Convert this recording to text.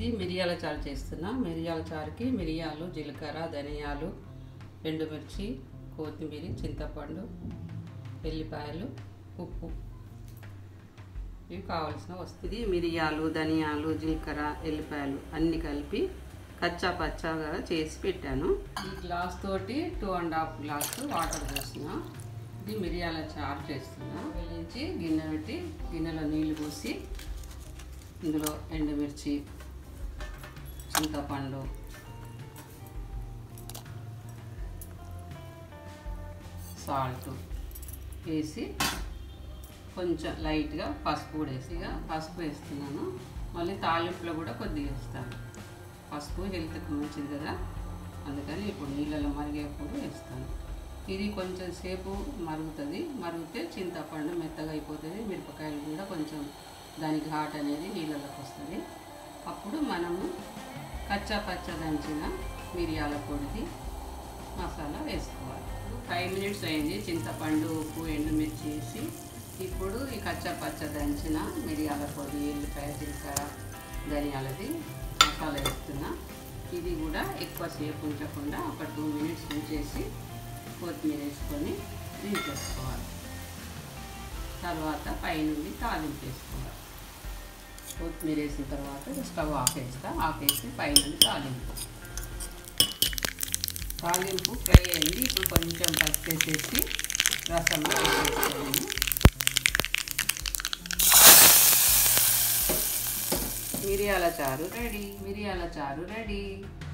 ఇది మిరియాల చారు చేస్తున్నా మిరియాల చారుకి మిరియాలు జీలకర్ర ధనియాలు ఎండుమిర్చి కొత్తిమీర చింతపండు ఎల్లిపాయలు ఉప్పు ఇవి కావాల్సిన వస్తుంది ఇది మిరియాలు ధనియాలు జీలకర్ర ఎల్లిపాయలు అన్నీ కలిపి కచ్చా పచ్చాగా చేసి పెట్టాను ఈ గ్లాస్ తోటి two and half glass water పోసిన ఇది మిరియాల చారు చేస్తున్నా వెలించి గిన్నె పెట్టి గిన్నెలో నీళ్లు పోసి ఇందులో ఎండుమిర్చి చింతపండు సాల్ట్ వేసి కొంచెం లైట్గా పసుపు కూడా వేసి ఇక పసుపు వేస్తున్నాను మళ్ళీ తాలింపులో కూడా కొద్దిగా వేస్తాను పసుపు హెల్త్కి మంచిది కదా అందుకని ఇప్పుడు నీళ్ళలో మరిగేప్పుడు వేస్తాను ఇది కొంచెం సేపు మరుగుతుంది మరిగితే చింతపండు మెత్తగా అయిపోతుంది మిరపకాయలు కూడా కొంచెం దానికి ఘాట్ అనేది నీళ్ళలోకి వస్తుంది అప్పుడు మనము కచ్చా పచ్చ దంచిన మిరియాల పొడిది మసాలా వేసుకోవాలి ఫైవ్ మినిట్స్ అయింది చింతపండు ఉప్పు ఎండుమిర్చి వేసి ఇప్పుడు ఈ కచ్చా పచ్చ దంచిన మిరియాల పొడి ఎల్లిపాయ జీలకర్ర ధనియాలది మసాలా వేస్తున్నా ఇది కూడా ఎక్కువసేపు ఉంచకుండా ఒక టూ మినిట్స్ ఉంచేసి కొత్తిమీర వేసుకొని దించేసుకోవాలి తర్వాత పైనుండి తాలింపు వేసుకోవాలి కొత్తిమీర వేసిన తర్వాత స్టవ్ ఆఫ్ వేస్తా ఆఫ్ వేసి పైనుండి తాలింపు తాలింపు ఫ్రై అయింది ఇప్పుడు కొంచెం పసుపు వేసేసి రసం వేసేసుకోండి మిరియాల చారు రెడీ మిరియాల చారు రెడీ